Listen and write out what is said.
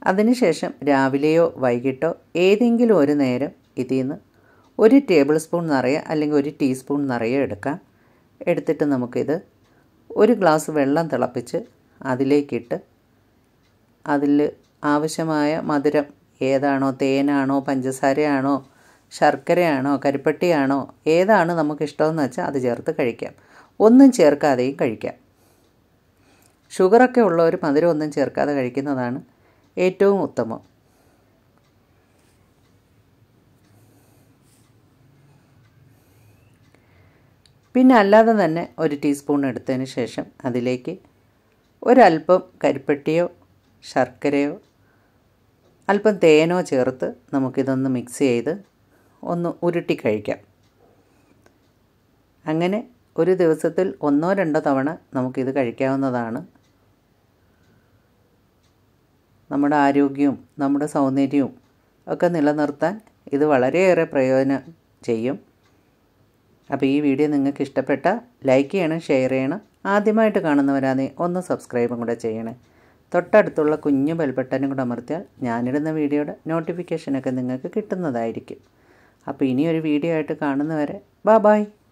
അതിനുശേഷം രാവിലെയോ വൈകിട്ടോ ഏതെങ്കിലും ഒരു നേരം ഇതിൽ നിന്ന് ഒരു ടേബിൾ സ്പൂൺ നിറയെ അല്ലെങ്കിൽ ഒരു ടീസ്പൂൺ നിറയെ എടുക്കാം എടുത്തിട്ട് നമുക്കിത് ഒരു ഗ്ലാസ് വെള്ളം തിളപ്പിച്ച് അതിലേക്കിട്ട് അതിൽ ആവശ്യമായ മധുരം ഏതാണോ തേനാണോ പഞ്ചസാരയാണോ ശർക്കരയാണോ കരിപ്പട്ടിയാണോ ഏതാണ് നമുക്ക് ഇഷ്ടമെന്ന് വെച്ചാൽ അത് ചേർത്ത് കഴിക്കാം ഒന്നും ചേർക്കാതെയും കഴിക്കാം ഷുഗറൊക്കെ ഉള്ളവർ മധുരം ഒന്നും ചേർക്കാതെ കഴിക്കുന്നതാണ് ഏറ്റവും ഉത്തമം പിന്നെ അല്ലാതെ തന്നെ ഒരു ടീസ്പൂൺ എടുത്തതിന് ശേഷം അതിലേക്ക് ഒരല്പം കരിപ്പട്ടിയോ ശർക്കരയോ അല്പം തേനോ ചേർത്ത് നമുക്കിതൊന്ന് മിക്സ് ചെയ്ത് ഒന്ന് ഉരുട്ടി കഴിക്കാം അങ്ങനെ ഒരു ദിവസത്തിൽ ഒന്നോ രണ്ടോ തവണ നമുക്കിത് കഴിക്കാവുന്നതാണ് നമ്മുടെ ആരോഗ്യവും നമ്മുടെ സൗന്ദര്യവും ഒക്കെ നിലനിർത്താൻ ഇത് വളരെയേറെ പ്രയോജനം ചെയ്യും അപ്പോൾ ഈ വീഡിയോ നിങ്ങൾക്ക് ഇഷ്ടപ്പെട്ടാൽ ലൈക്ക് ചെയ്യണം ഷെയർ ചെയ്യണം ആദ്യമായിട്ട് കാണുന്നവരാണെ ഒന്ന് സബ്സ്ക്രൈബും കൂടെ ചെയ്യണേ തൊട്ടടുത്തുള്ള കുഞ്ഞു ബെൽബട്ടനും കൂടെ അമർത്തിയാൽ ഞാനിടുന്ന വീഡിയോയുടെ നോട്ടിഫിക്കേഷനൊക്കെ നിങ്ങൾക്ക് കിട്ടുന്നതായിരിക്കും അപ്പോൾ ഇനിയൊരു വീഡിയോ ആയിട്ട് കാണുന്നവരെ ബാ ബായ്